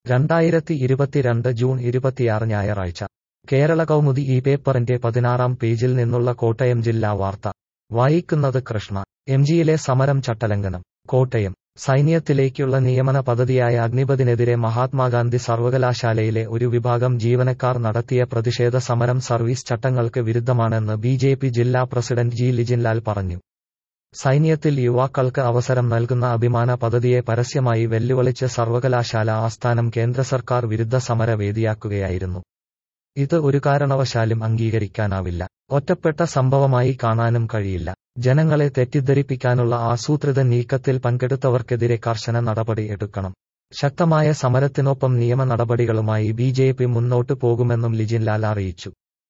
രണ്ടായിരത്തി ഇരുപത്തിരണ്ട് ജൂൺ ഇരുപത്തിയാറ് ഞായറാഴ്ച കേരള കൗമുദി ഈ പേപ്പറിന്റെ പതിനാറാം പേജിൽ നിന്നുള്ള കോട്ടയം ജില്ലാ വാർത്ത വായിക്കുന്നത് കൃഷ്ണ എംജിയിലെ സമരം ചട്ടലംഘനം കോട്ടയം സൈന്യത്തിലേക്കുള്ള നിയമന പദ്ധതിയായ അഗ്നിപഥിനെതിരെ മഹാത്മാഗാന്ധി സർവകലാശാലയിലെ ഒരു വിഭാഗം ജീവനക്കാർ നടത്തിയ പ്രതിഷേധ സമരം സർവീസ് ചട്ടങ്ങൾക്ക് വിരുദ്ധമാണെന്ന് ബി ജെ പി ജില്ലാ പ്രസിഡന്റ് ജി ലിജിൻലാൽ പറഞ്ഞു സൈന്യത്തിൽ യുവാക്കൾക്ക് അവസരം നൽകുന്ന അഭിമാന പദ്ധതിയെ പരസ്യമായി വെല്ലുവിളിച്ച് സർവകലാശാല ആസ്ഥാനം കേന്ദ്ര സർക്കാർ വിരുദ്ധ സമര വേദിയാക്കുകയായിരുന്നു ഇത് ഒരു കാരണവശാലും അംഗീകരിക്കാനാവില്ല ഒറ്റപ്പെട്ട സംഭവമായി കാണാനും കഴിയില്ല ജനങ്ങളെ തെറ്റിദ്ധരിപ്പിക്കാനുള്ള ആസൂത്രിത നീക്കത്തിൽ പങ്കെടുത്തവർക്കെതിരെ കർശന നടപടി എടുക്കണം ശക്തമായ സമരത്തിനൊപ്പം നിയമ നടപടികളുമായി ബി ജെ പി മുന്നോട്ടു പോകുമെന്നും ലിജിൻലാൽ അറിയിച്ചു